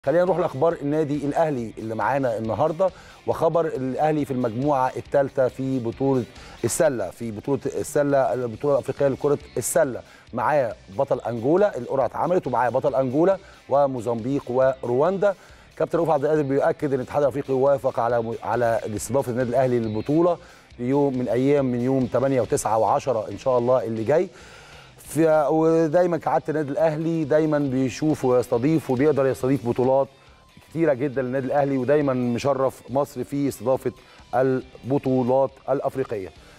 خلينا نروح لاخبار النادي الاهلي اللي معانا النهارده وخبر الاهلي في المجموعه الثالثه في بطوله السله في بطوله السله البطوله الافريقيه لكره السله معاه بطل انجولا القرعه اتعملت ومعاه بطل انجولا وموزمبيق ورواندا كابتن رؤوف عبد القادر بيؤكد ان الاتحاد الافريقي وافق على على استضافه النادي الاهلي للبطوله يوم من ايام من يوم 8 و9 و10 ان شاء الله اللي جاي في ودايما كعاده النادي الاهلي دايما بيشوف ويستضيف وبيقدر يستضيف بطولات كتيره جدا للنادي الاهلي ودايما مشرف مصر في استضافه البطولات الافريقيه